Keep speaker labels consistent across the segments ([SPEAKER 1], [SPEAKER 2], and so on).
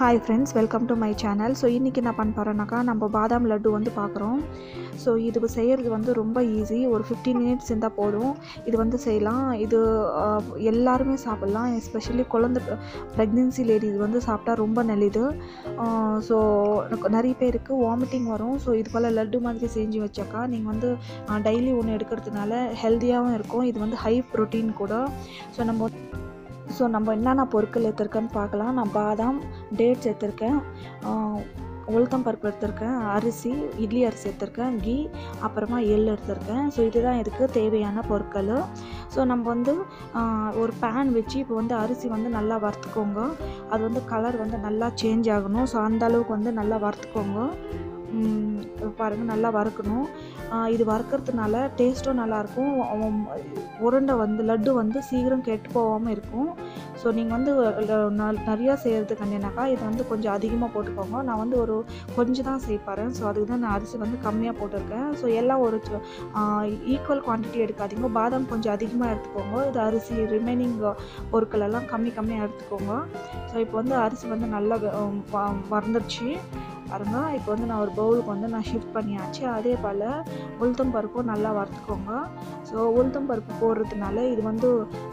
[SPEAKER 1] hi friends welcome to my channel so இன்றைக்கி என்ன பண்ண போகிறேன்னாக்கா நம்ம பாதாம் லட்டு வந்து பார்க்குறோம் ஸோ இது செய்கிறது வந்து ரொம்ப ஈஸி ஒரு ஃபிஃப்டீன் மினிட்ஸ் இருந்தால் போதும் இது வந்து செய்யலாம் இது ஆஹ், எல்லாருமே சாப்பிட்லாம் எஸ்பெஷலி குழந்தை ப்ரெக்னென்சி லேடிஸ் வந்து சாப்பிட்டா ரொம்ப நல்லது ஸோ நிறைய பேருக்கு வாமிட்டிங் வரும் ஸோ இது போல் லட்டு மாதிரி செஞ்சு வச்சாக்கா நீங்கள் வந்து டெய்லி ஒன்று எடுக்கிறதுனால ஹெல்த்தியாகவும் இருக்கும் இது வந்து ஹை ப்ரோட்டீன் கூட ஸோ நம்ம ஸோ நம்ம என்னென்ன பொருட்கள் எடுத்திருக்கேன்னு பார்க்கலாம் நான் பாதாம் டேட்ஸ் எடுத்திருக்கேன் ஆஹ் உளுத்தம் பருப்பு எடுத்திருக்கேன் அரிசி இட்லி அரிசி எடுத்திருக்கேன் கீ அப்புறமா எள் எடுத்திருக்கேன் ஸோ இதுதான் இதுக்கு தேவையான பொருட்கள் ஸோ நம்ம வந்து ஆஹ் ஒரு பேன் வச்சு இப்போ வந்து அரிசி வந்து நல்லா வறுத்துக்கோங்க அது வந்து கலர் வந்து நல்லா சேஞ்ச் ஆகணும் ஸோ அந்த அளவுக்கு வந்து நல்லா வறுத்துக்கோங்க ம், பாருங்கள் நல்லா வறுக்கணும் ஆஹ் இது வறுக்கிறதுனால டேஸ்ட்டும் நல்லாயிருக்கும் உருண்டை வந்து லட்டு வந்து சீக்கிரம் கெட்டு போகாமல் இருக்கும் ஸோ நீங்கள் வந்து ல- ந- நிறையா செய்கிறதுக்கு என்னன்னாக்கா இது வந்து கொஞ்சம் அதிகமாக போட்டுக்கோங்க நான் வந்து ஒரு கொஞ்சம் தான் செய்ப்பாரேன் ஸோ அதுக்கு தான் நான் அரிசி வந்து கம்மியாக போட்டிருக்கேன் ஸோ எல்லாம் ஒரு ஈக்குவல் குவான்டிட்டி எடுக்காதீங்க பாதாம் கொஞ்சம் அதிகமாக எடுத்துக்கோங்க இது அரிசி ரிமைனிங் பொருட்கள் எல்லாம் கம்மி கம்மியாக எடுத்துக்கோங்க ஸோ இப்போ வந்து அரிசி வந்து நல்லா வெ- வ- வறந்துருச்சு பாருங்க இப்போ வந்து நான் ஒரு பவுலுக்கு வந்து நான் ஷிஃப்ட் பண்ணியாச்சு அதே போல் உளுத்தம் பருப்பும் நல்லா வறுத்துக்கோங்க ஸோ உளுத்தம் பருப்பு போடுறதுனால இது வந்து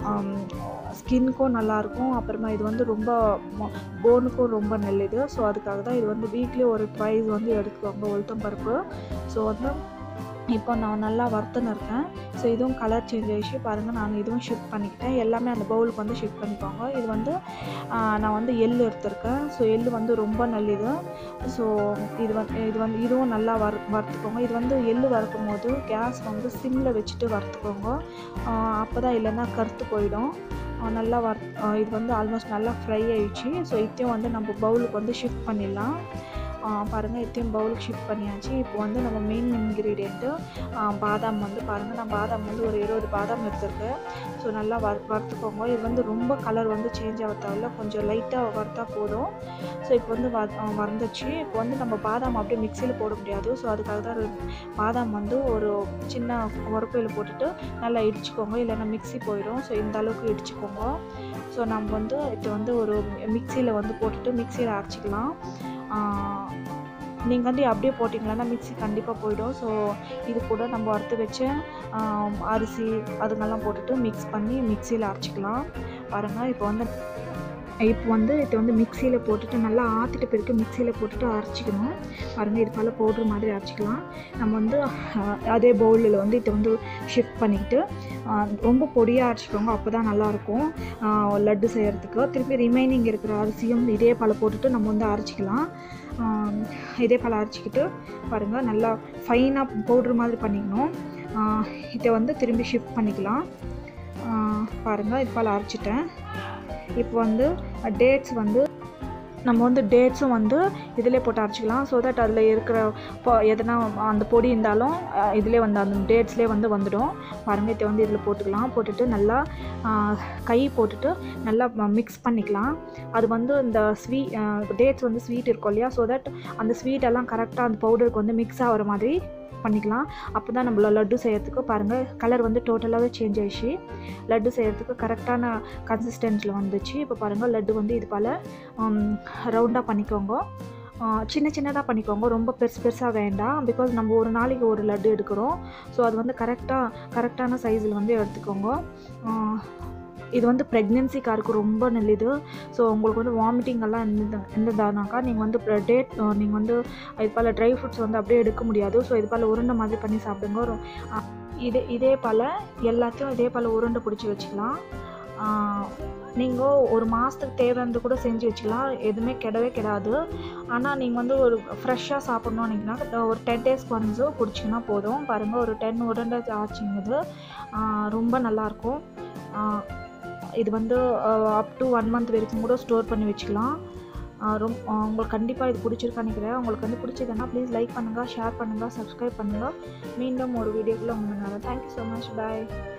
[SPEAKER 1] ஸ்கின்க்கும் நல்லாயிருக்கும் அப்புறமா இது வந்து ரொம்ப போனுக்கும் ரொம்ப நல்லது ஸோ அதுக்காக தான் இது வந்து வீக்லி ஒரு ட்வைஸ் வந்து எடுத்துக்கோங்க உளுத்தம் பருப்பு ஸோ வந்து இப்போ நான் நல்லா வறுத்துன்னு இருக்கேன் ஸோ இதுவும் கலர் சேஞ்ச் ஆகிடுச்சு பாருங்கள் நான் இதுவும் ஷிஃப்ட் பண்ணிக்கிட்டேன் எல்லாமே அந்த பவுலுக்கு வந்து ஷிஃப்ட் பண்ணிக்கோங்க இது வந்து ஆஹ், நான் வந்து எள் எடுத்திருக்கேன் ஸோ எள் வந்து ரொம்ப நல்லது ஸோ இது வந்து இது வந்து இதுவும் நல்லா வறு வறுத்துக்கோங்க இது வந்து எள் வறுக்கும் போது கேஸ் வந்து சிம்மில் வச்சுட்டு வறுத்துக்கோங்க அப்போ தான் இல்லைன்னா கருத்து போயிடும் ஆஹ் நல்லா வர் ஆஹ் இது வந்து ஆல்மோஸ்ட் நல்லா ஃப்ரை ஆயிடுச்சு ஸோ இத்தையும் வந்து நம்ம பவுலுக்கு வந்து ஷிஃப்ட் பண்ணிடலாம் பாருங்கள் இத்தையும் பவுலுக்கு ஷிஃப்ட் பண்ணியாச்சு இப்போ வந்து நம்ம மெயின் இன்க்ரீடியண்ட்டு பாதாம் வந்து பாருங்கள் நான் பாதாம் வந்து ஒரு இருபது பாதாம் எடுத்திருக்கேன் ஸோ நல்லா வறு வறுத்துக்கோங்க இது வந்து ரொம்ப கலர் வந்து சேஞ்ச் ஆக தேவையில்ல கொஞ்சம் லைட்டாக வறுத்தா போதும் ஸோ இப்போ வந்து வ வறந்துச்சு இப்போ வந்து நம்ம பாதாம் அப்படியே மிக்சியில் போட முடியாது ஸோ அதுக்காக தான் ரெ- பாதாம் வந்து ஒரு சின்ன உரப்பையில் போட்டுட்டு நல்லா இடிச்சுக்கோங்க இல்லைன்னா மிக்ஸி போயிடும் ஸோ இந்த அளவுக்கு இடிச்சுக்கோங்க ஸோ நம்ம வந்து இது வந்து ஒரு மிக்சியில் வந்து போட்டுட்டு மிக்சியில் அரைச்சிக்கலாம் நீங்கள் வந்து அப்படியே போட்டிங்களன்னா மிக்ஸி கண்டிப்பாக போயிடும் ஸோ இது கூட நம்ம வறுத்து வச்ச ஆம், அரிசி அதுங்கெல்லாம் போட்டுட்டு மிக்ஸ் பண்ணி மிக்சியில் அரைச்சிக்கலாம் பாருங்கள் இப்போ வந்து இப்போ வந்து இதை வந்து மிக்சியில் போட்டுட்டு நல்லா ஆற்றிட்ட பிறகு மிக்சியில் போட்டுட்டு அரைச்சிக்கணும் பாருங்கள் இது போல் பவுட்ரு மாதிரி அரைச்சிக்கலாம் நம்ம வந்து அஹ், அதே பவுலில் வந்து இதை வந்து ஷிஃப்ட் பண்ணிக்கிட்டு அஹ், ரொம்ப பொடியாக அரைச்சிக்கோங்க அப்போ தான் நல்லாயிருக்கும் லட்டு செய்கிறதுக்கு திருப்பி ரிமைனிங் இருக்கிற அரிசியும் இதே போல் போட்டுட்டு நம்ம வந்து அரைச்சிக்கலாம் ஆஹ், இதே போல் அரைச்சிக்கிட்டு பாருங்கள் நல்லா ஃபைனாக பவுட்ரு மாதிரி பண்ணிக்கணும் ஆஹ், இதை வந்து திரும்பி ஷிஃப்ட் பண்ணிக்கலாம் ஆஹ், பாருங்கள் இது போல் அரைச்சிட்டேன் இப்போ வந்து டேட்ஸ் வந்து நம்ம வந்து டேட்ஸும் வந்து இதிலே போட்டு அரைச்சிக்கலாம் ஸோ தட் அதில் இருக்கிற இப்போ எதனா அந்த பொடி இருந்தாலும் அஹ், இதிலே வந்து அந்த டேட்ஸ்லேயே வந்து வந்துடும் பாருங்கள் இதை வந்து இதில் போட்டுக்கலாம் போட்டுட்டு நல்லா ஆஹ், கை போட்டுட்டு நல்லா மிக்ஸ் பண்ணிக்கலாம் அது வந்து இந்த ஸ்வீ டேட்ஸ் வந்து ஸ்வீட் இருக்கும் இல்லையா ஸோ தட் அந்த ஸ்வீட் எல்லாம் கரெக்டாக அந்த பவுடருக்கு வந்து மிக்ஸ் ஆகிற மாதிரி பண்ணிக்கலாம் அப்போ தான் நம்மள லட்டு செய்யறதுக்கு பாருங்கள் கலர் வந்து டோட்டலாகவே சேஞ்ச் ஆயிடுச்சு லட்டு செய்யறதுக்கு கரெக்டான கன்சிஸ்டன்ஸில் வந்துச்சு இப்போ பாருங்கள் லட்டு வந்து இது போல் ரவுண்டாக பண்ணிக்கோங்க ஆ, சின்ன சின்னதாக பண்ணிக்கோங்க ரொம்ப பெருசு பெருசாக வேண்டாம் பிகாஸ் நம்ம ஒரு நாளைக்கு ஒரு லட்டு எடுக்கிறோம் ஸோ அது வந்து கரெக்டாக கரெக்டான சைஸில் வந்து எடுத்துக்கோங்க ஆ, இது வந்து ப்ரெக்னென்சிக்காருக்கு ரொம்ப நல்லது ஸோ உங்களுக்கு வந்து வாமிட்டிங் எல்லாம் இருந்தது இருந்ததானாக்கா நீங்கள் வந்து டேட் நீங்கள் வந்து இது போல் ட்ரை ஃப்ரூட்ஸ் வந்து அப்படியே எடுக்க முடியாது ஸோ இது போல் உருண்டை மாதிரி பண்ணி சாப்பிடுங்க ஒரு ஆ, இதே இதே போல் எல்லாத்தையும் இதே போல் உருண்டை பிடிச்சி வச்சுக்கலாம் நீங்கள் ஒரு மாதத்துக்கு தேவையானது கூட செஞ்சு வச்சுக்கலாம் எதுவுமே கெடவே கெடாது ஆனால் நீங்கள் வந்து ஒரு ஃப்ரெஷ்ஷாக சாப்பிட்ணுன்னீங்கன்னா ஒரு டென் டேஸ்க்கு ஒன்ஸு பிடிச்சிங்கன்னா போதும் பாருங்கள் ஒரு டென் உருண்டை ஆச்சுங்குது ரொம்ப நல்லாயிருக்கும் ஆஹ் இது வந்து அப் டு ஒன் மந்த் வரைக்கும் கூட ஸ்டோர் பண்ணி வச்சுக்கலாம் ரொம்ப உங்களுக்கு கண்டிப்பாக இது பிடிச்சிருக்கான்னு நினைக்கிறேன் உங்களுக்கு வந்து பிடிச்சதுன்னா ப்ளீஸ் லைக் பண்ணுங்கள் ஷேர் பண்ணுங்கள் சப்ஸ்கிரைப் பண்ணுங்கள் மீண்டும் ஒரு வீடியோக்குள்ளே உங்களுக்கு தேங்க்யூ ஸோ மச் பாய்